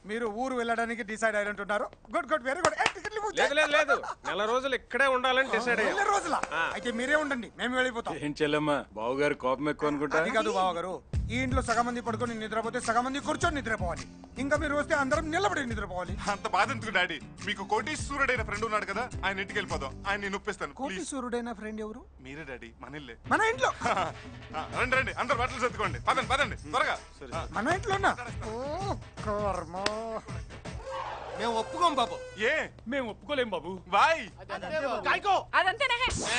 మీరు ఊరు వెళ్ళడానికి డిసైడ్ అయినట్టున్నారు గుడ్ గుడ్ వెరీ గుడ్ లేదు లేదు లేదు నెల రోజులు ఇక్కడే ఉండాలని డిసైడ్ నెల అయ్యా రోజుల అయితే మీరే ఉండండి మేము వెళ్ళిపోతాం ఏం చెల్లమ్మా బావగారు కోపం ఎక్కువ అనుకుంటా అది కాదు బావ గారు ఈ ఇంట్లో సగం మంది పడుకొని నిద్రపోతే సగం మంది కూర్చొని నిద్రపోవాలి ఇంకా మీరు వస్తే అందరం నిలబడి నిద్రపోవాలి అంత బాధ ఎందుకు డాడీ మీకు కోటీశ్వరుడైన ఫ్రెండ్ ఉన్నాడు కదా ఆయన ఇంటికి వెళ్ళిపోదాం ఆయన నేను ఒప్పిస్తాను కోటి ప్లీజ్ సూర్యుడైన ఫ్రెండ్ ఎవరు మీరే డాడీ మన ఇల్లే మన ఇంట్లో ఆ, రండి రండి అందరు బట్టలు సర్దుకోండి పదండి పదండి త్వరగా ఆ, మన ఇంట్లోనా ఓ కర్మ మేము ఒప్పుకోం బాబు ఏ మేము ఒప్పుకోలేం బాబు బాయ్ అదంతేనే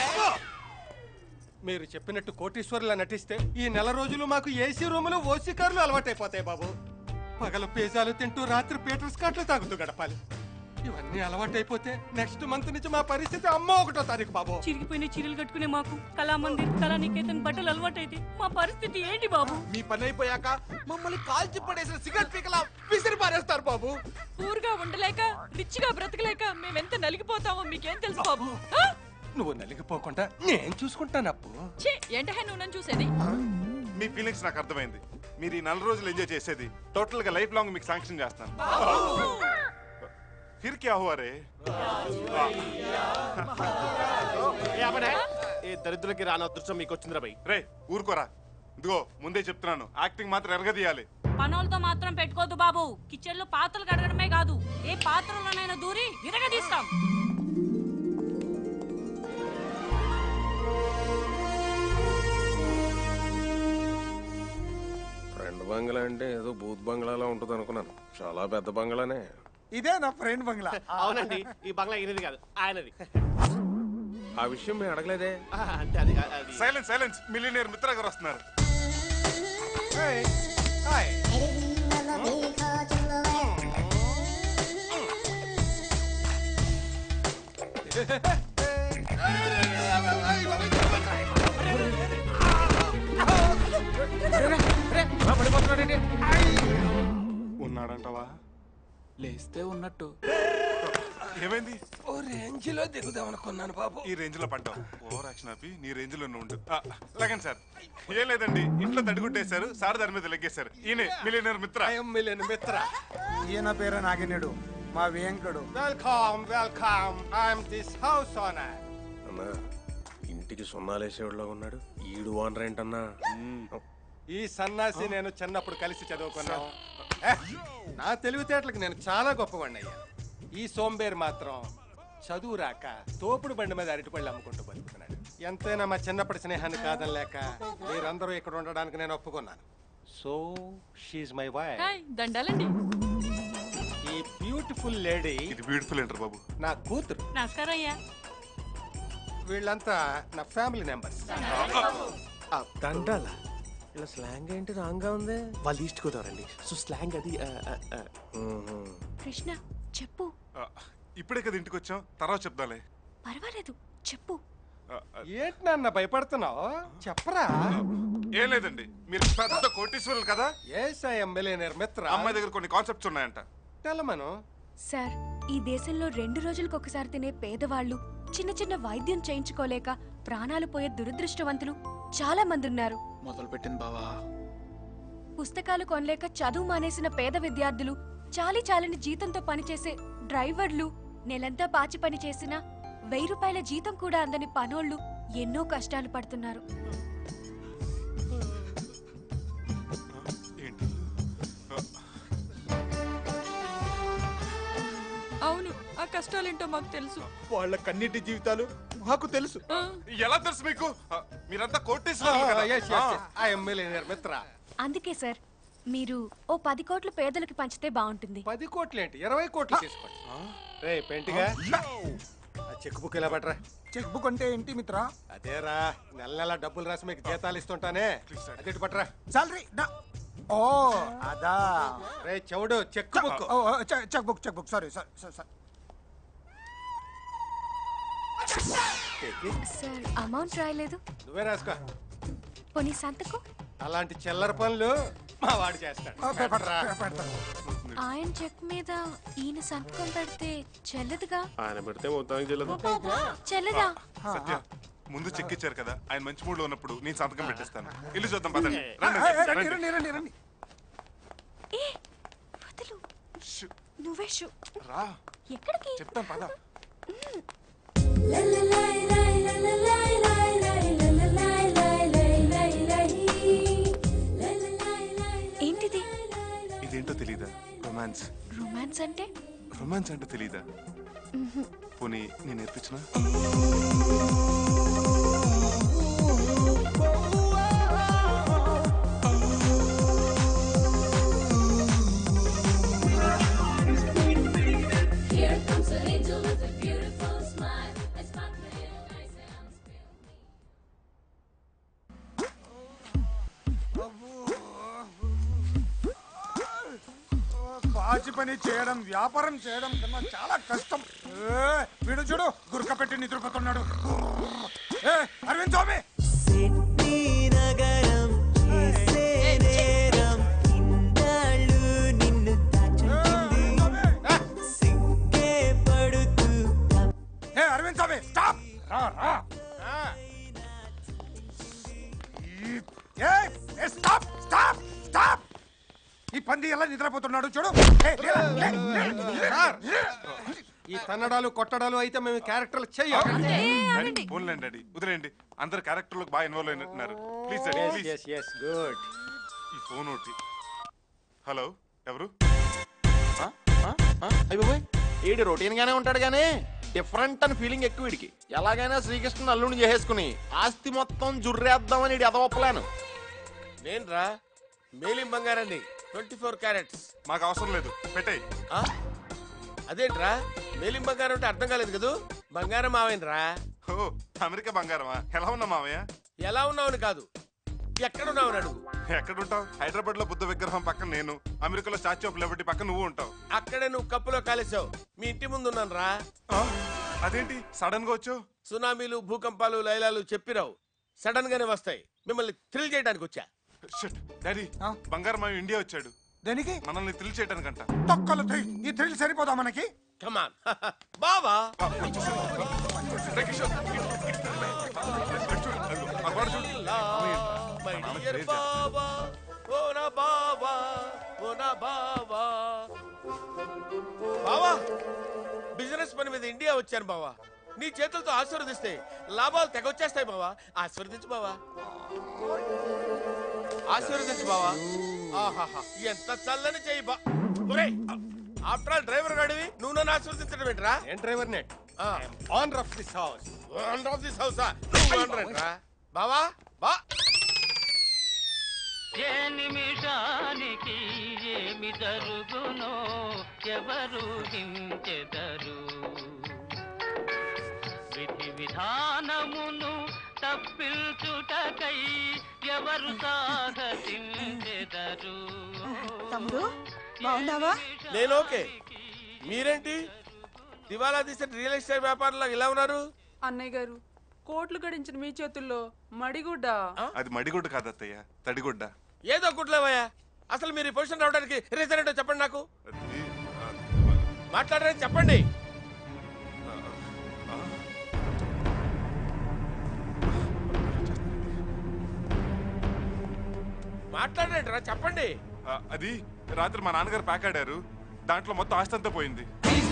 మీరు చెప్పినట్టు కోటీశ్వరులా నటిస్తే ఈ నెల రోజులు మాకు ఏసీ రూములు ఓసీ కార్లు అలవాటైపోతాయి బాబు పగలు పిజ్జాలు తింటూ రాత్రి పీటర్ స్కాట్లు తాగుతూ గడపాలి ఇవన్నీ అలవాటైపోతే నెక్స్ట్ మంత్ నుంచి మా పరిస్థితి అమ్మ ఒకటో తారీఖు బాబు చిరిగిపోయిన చీరలు కట్టుకునే మాకు కళామందిర్ కళానికేతన్ బట్టలు అలవాటైతే మా పరిస్థితి ఏంటి బాబు మీ పని అయిపోయాక మమ్మల్ని కాల్చి పడేసిన సిగరెట్ పీకలా విసిరి పారేస్తారు బాబు ఊరుగా ఉండలేక రిచ్ గా బ్రతకలేక మేమెంత నలిగిపోతామో మీకేం తెలుసు బాబు ఆ? నువ్వు నలిగిపోకుండా నేను చూసుకుంటాను అప్పు ఛీ, ఏంటహే నువ్వు నన్ను చూసేది మీ ఫీలింగ్స్ నాకు అర్థమైంది మీరు ఈ నెల రోజులు ఎంజాయ్ చేసేది టోటల్ గా లైఫ్ లాంగ్ మీకు శాంక్షన్ చేస్తాను ఫిర్ క్యా హువా రే ఏ దరిద్రులకి రాని అదృష్టం మీకు వచ్చిందిరా బై రే ఊరుకోరా ఇదిగో ముందే చెప్తున్నాను యాక్టింగ్ మాత్రం ఎరగదీయాలి పనులతో మాత్రం పెట్టుకోవద్దు బాబు కిచెన్ లో పాత్రలు కడగడమే కాదు ఏ పాత్రలోనైనా దూరి విరగదీస్తాం ఫ్రెండ్ బంగ్లా అంటే ఏదో బూత్ బంగ్లాలా ఉంటుంది అనుకున్నాను చాలా పెద్ద బంగ్లానే ఇదే నా ఫ్రెండ్ బంగ్లా అవునండి ఈ బంగ్లా ఈయనది కాదు ఆయనది ఆ విషయం మేము అడగలేదే ఆ, అంటే అది అది సైలెన్స్ సైలెన్స్ మిలినియర్ మిత్ర గారు వస్తున్నారు ఉన్నాడంటవా లేస్తే ఉన్నట్టు ఏమైంది ఓ రేంజ్ లో దిగుదాం అనుకున్నాను బాబు ఈ రేంజ్ లో పడ్డావు ఓవర్ యాక్షన్ ఆపి నీ రేంజ్ లో ఉండు ఆ, లగన్ సార్ ఏం లేదండి ఇంట్లో తడిగుట్టేశారు సార్ దాని మీద లెగ్గేశారు ఈయనే మిలియనర్ మిత్ర ఐఎమ్ మిలియన్ మిత్ర ఈయన పేరు నాగినేడు మా వేంకడు welcome welcome I'm this house owner అన్నా ఇంటికి సున్నాలేసేవాడులో ఉన్నాడు ఈడు ఓనర్ ఏంటన్నా ఈ సన్నాసి నేను చిన్నప్పుడు కలిసి చదువుకున్నాను ఏ, నా తెలివితేటలకు నేను చాలా గొప్పవాడిని అయ్యా ఈ సోంబేర్ మాత్రం చదువు రాక తోపుడు బండి మీద అరటిపళ్ళు అమ్ముకుంటూ బతుకుతున్నాడు ఎంతైనా మా చిన్నప్పటి స్నేహాన్ని కాదని లేక మీరందరూ ఇక్కడ ఉండడానికి నేను ఒప్పుకున్నాను so she my wife hi దండాలండి ఈ బ్యూటిఫుల్ లేడీ ఇది బ్యూటిఫుల్ ఏంటర్ బాబు నా కూతురు నమస్కారం అయ్యా వీళ్ళంతా నా ఫ్యామిలీ మెంబర్స్ దండాల ఇలా స్లాంగ్ ఏంటి రాంగ్ గా ఉంది వాళ్ళు ఈస్ట్ గోదావరండి సో స్లాంగ్ అది ఆ, ఆ, ఆ. కృష్ణ చెప్పు ఆ, ఇప్పుడే కదా ఇంటికి వచ్చాం తర్వాత చెప్దాలే పర్వాలేదు చెప్పు ఆ, ఆ, ఏంటి నాన్న భయపడుతున్నావు చెప్పరా ఏం లేదండి మీరు పెద్ద కోటీశ్వరులు కదా ఎస్ ఐఎమ్ మిలియనర్ మిత్ర అమ్మాయి దగ్గర కొన్ని కాన్సెప్ట్స్ ఉన్నాయంట తెలమను సార్ ఈ దేశంలో రెండు రోజులకు ఒకసారి తినే పేదవాళ్ళు చిన్న చిన్న వైద్యం చేయించుకోలేక ప్రాణాలు పోయే దురదృష్టవంతులు చాలా మంది ఉన్నారు మొదలు పెట్టింది బావా పుస్తకాలు కొనలేక చదువు మానేసిన పేద విద్యార్థులు చాలి చాలని జీతంతో పనిచేసే డ్రైవర్లు నెలంతా పాచి పని చేసిన వెయ్యి రూపాయల జీతం కూడా అందని పనోళ్ళు ఎన్నో కష్టాలు పడుతున్నారు ఏంటి అవును ఆ కష్టాలేంటో మాకు తెలుసు వాళ్ళ కన్నిటి జీవితాలు మాకు తెలుసు ఆ, ఎలా తెలుసు మీకు ఆ, మీరంతా కోటీశ్వరులు కదా ఆ. ఐఎమ్ మిలియనర్ మిత్ర అందుకే సార్ మీరు ఓ పది కోట్లు పేదలకు పంచితే బాగుంటుంది పది కోట్లు ఏంటి ఇరవై కోట్లు తీసుకోండి రే పెంటిగా ఆ చెక్ బుక్ ఇలా పట్రా చెక్ బుక్ అంటే ఏంటి మిత్ర అదేరా నెల నెల డబ్బులు రాసి మీకు జీతాలు ఇస్తుంటానే అదేంటి పట్రా సాలరీ ఓ అదా రే చెవుడు చెక్ బుక్ ఓ ఓ, చె- check book check book sorry sorry sorry sorry. Sir amount రాయలేదు నువ్వే రాసుకో పోనీ సంతకం అలాంటి చిల్లర పనులు మా వాడు చేస్తాడు ఓ, పె- పట్రా. పె- పెడతాను. ఆయన చెక్ మీద ఈయన సంతకం పెడితే చెల్లదుగా ఆయన పెడితే మొత్తానికి చెల్లదు చెల్లదా సత్య ముందు చెక్ ఇచ్చారు కదా ఆయన మంచి మూడ్ లో ఉన్నప్పుడు నేను సంతకం పెట్టేస్తాను ఇల్లు చూద్దాం పదండి ఏయ్, రండి, ఏయ్, రండి రండి. రండి రండి రండి ఏ వదులు నువ్వే షూ రా ఎక్కడికి చెప్తాం పద ఏంటిది ఇదేంటో తెలీదా రొమాన్స్ రొమాన్స్ అంటే రొమాన్స్ అంటే తెలీదా పోనీ నేను నేర్పించిన పాచి పని చేయడం వ్యాపారం చేయడం కన్నా చాలా కష్టం ఏ, వీడు చూడు గురక పెట్టి నిద్రపోతున్నాడు ఏ, అరవింద్ స్వామి సిడ్నీ నగరం చేసే నేరం ఇన్నాళ్ళు నిన్ను దాచుకుంది సిగ్గే పడుతూ ఏ అరవింద్ స్వామి స్టాప్ రా రా ఈ- ఏ, ఏ, స్టాప్ స్టాప్ స్టాప్ ఈ పంది ఎలా నిద్రపోతున్నాడు చూడు ఏ, లే, లే, లే, లే. సార్ ఈ తన్నడాలు కొట్టడాలు అయితే మేము క్యారెక్టర్లు చెయ్యం పోన్లేండి డాడీ వదిలేండి అందరు క్యారెక్టర్లకు బాగా ఇన్వాల్వ్ అయినట్టున్నారు ప్లీజ్ డాడీ ప్లీజ్ గుడ్ ఈ ఫోన్ ఒకటి హలో ఎవరు అయిపోయి ఈడు రొటీన్ గానే ఉంటాడు గానీ డిఫరెంట్ అని ఫీలింగ్ ఎక్కువ వీడికి ఎలాగైనా శ్రీకృష్ణ అల్లుని చేసేసుకుని ఆస్తి మొత్తం జుర్రేద్దామని ఈడు ఎదవప్పలేను నేను రా మేలిం బంగారండి ట్వంటీ ఫోర్ క్యారెట్స్ మాకు అవసరం లేదు పెట్టేయ్ అదేంట్రా మేలిం బంగారం అంటే అర్థం కాలేదు కదూ బంగారం మావేంట్రా ఓ అమెరికా బంగారమా ఎలా ఉన్నా మామయ్య ఎలా ఉన్నావని కాదు ఎక్కడున్నావని అడుగు ఎక్కడుంటావు హైదరాబాద్ లో బుద్ధ విగ్రహం పక్కన నేను అమెరికాలో స్టాచ్యూ ఆఫ్ లిబర్టీ పక్కన నువ్వు ఉంటావు అక్కడే నువ్వు కప్పులో కాలేసావు మీ ఇంటి ముందు ఉన్నాను రా ఆ? అదేంటి సడన్ గా వచ్చావు సునామీలు భూకంపాలు లైలాలు చెప్పిరావు సడన్ గానే వస్తాయి మిమ్మల్ని థ్రిల్ చేయడానికి వచ్చా షిట్ డాడీ ఆ? బంగారం మావి ఇండియా వచ్చాడు దేనికి మనల్ని థ్రిల్ చేయడానికంట తొక్కలు థ్రిల్ ఈ థ్రిల్ సరిపోదా మనకి కమాన్ బావా ఆ, వచ్చేసాడు. రే కిషోర్, ఇటు, ఇటు, రే. అటు చూడు, అదిగో, ఆ గోడ చూడు. మామయ్య, మై మా నాన్న డియర్ crazy చేస్తాడు. బావా ఓ నా బావా ఓ నా బావా బావా బిజినెస్ పని మీద ఇండియా వచ్చాను బావా నీ చేతులతో ఆశీర్వదిస్తే లాభాలు తెగొచ్చేస్తాయి బావా ఆశీర్వదించు బావా ఆశీర్వదించు బావా ఆహాహా ఎంత చల్లని చెయ్యి బా ఆఫ్టర్ ఆల్ డ్రైవర్ గాడివి నువ్వు నన్ను ఆశీర్వదించడం ఏంట్రా నేను driver not own of this house one of this హౌసా రా బావా బా ఏ నిమిషానికి ఏమి జరుగునో ఎవరు హించెదరు విధి విధానమును తప్పించుటకై ఎవరు సాహసించెదరు తమ్ముడు బాగున్నావా నేను ఓకే మీరేంటి దివాలా తీసిన రియల్ ఎస్టేట్ వ్యాపారంలో ఇలా ఉన్నారు అన్నయ్య గారు కోట్లు గడించిన మీ చేతుల్లో మడిగుడ్డ అది మడిగుడ్డ కాదు అత్తయ్య తడిగుడ్డ ఏదో కుట్లేవయ్యా అసలు మీరు ఈ పొజిషన్ రావడానికి రీజన్ ఏంటో చెప్పండి నాకు అది, ఆ, మాట్లాడరని చెప్పండి మాట్లాడండి రా చెప్పండి ఆ, అది రాత్రి మా నాన్నగారు ప్యాకాడారు దాంట్లో మొత్తం ఆస్తి అంతా పోయింది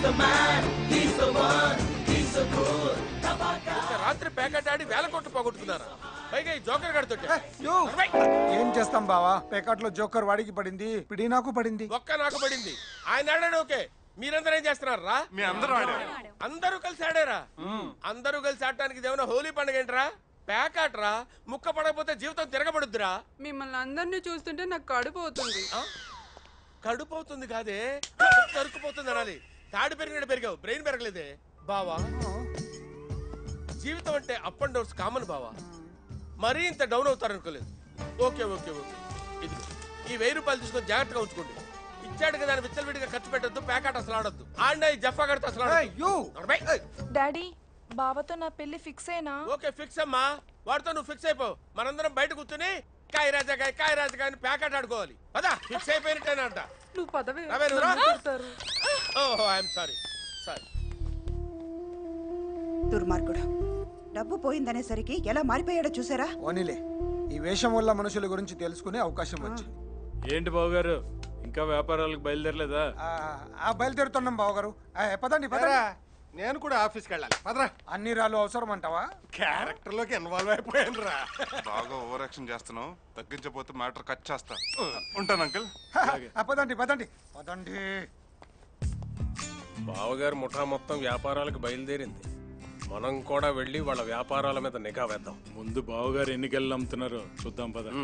ఒక రాత్రి ప్యాకెట్ ఆడి వేల కోట్లు పోగొట్టుకున్నారా పైగా ఈ జోకర్ గడితో ఏం చేస్తాం బావా పేకాట్లో జోకర్ వాడికి పడింది పిడి నాకు పడింది ఒక్క నాకు పడింది ఆయన ఆడాడు ఓకే మీరందరూ ఏం చేస్తున్నారు రా మీ అందరూ ఆడారు అందరూ కలిసి ఆడారా అందరూ కలిసి ఆడటానికి ఇదేమన్నా హోలీ పండుగ ఏంట్రా ప్యాకాట్రా ముక్క పడకపోతే జీవితం తిరగబడుద్దిరా మిమ్మల్ని అందరినీ చూస్తుంటే నాకు కడుపు అవుతుంది ఆ? కడుపు అవుతుంది కాదే తరుకుపోతుంది అనాలి తాడు పెరిగినట్టు పెరిగావు బ్రెయిన్ పెరగలేదే బావా జీవితం అంటే అప్ అండ్ డౌన్స్ కామన్ బావా మరీ ఇంత డౌన్ అవుతారు అనుకోలేదు ఓకే ఓకే ఓకే ఇది ఈ వెయ్యి రూపాయలు తీసుకొని జాగ్రత్తగా ఉంచుకోండి ఇచ్చాడు కదా అని విచ్చలవిడిగా ఖర్చు పెట్టద్దు ప్యాకెట్ అసలు ఆడద్దు ఆడినా ఈ జఫా కడితే అసలు ఆడొద్దు. యూ నడవై. డాడీ బావతో నా పెళ్లి ఫిక్స్ అయినా ఓకే ఫిక్స్ అమ్మా వాడితో నువ్వు ఫిక్స్ అయిపో మనందరం బయట కూర్చుని కాయ రాజాకాయ కాయ రాజాకాయ అని ప్యాకెట్ ఆడుకోవాలి పదా ఫిక్స్ అయిపోయినట్టేనా అంట నువ్వు పదవి రావే నువ్వు రా. నన్ను కొడతారు. ఓహో ఐఎమ్ సారీ సారీ దుర్మార్గుడు డబ్బు పోయిందనేసరికి ఎలా మారిపోయాడో చూసారా ఓనిలే ఈ వేషం వల్ల మనుషుల గురించి తెలుసుకునే అవకాశం వచ్చింది ఏంటి బాబు గారు ఇంకా వ్యాపారాలకు బయలుదేరలేదా ఆ, ఆ, బయలుదేరుతున్నాం బావగారు ఆ, పదండి పదండి ఏరా, నేను కూడా ఆఫీస్కి వెళ్ళాలి పదరా అన్ని రాళ్ళు అవసరం అంటావా క్యారెక్టర్ లోకి ఇన్వాల్వ్ అయిపోయాను రా బాగా ఓవర్ యాక్షన్ చేస్తున్నావు తగ్గించకపోతే మ్యాటర్ కట్ చేస్తా ఉంటాను అంకుల్ ఆ, పదండి పదండి పదండి బావగారు ముఠా మొత్తం వ్యాపారాలకు బయలుదేరింది మనం కూడా వెళ్ళి వాళ్ళ వ్యాపారాల మీద నిఘా వేద్దాం ముందు బావగారు ఎన్ని గెలలు అమ్ముతున్నారో చూద్దాం పద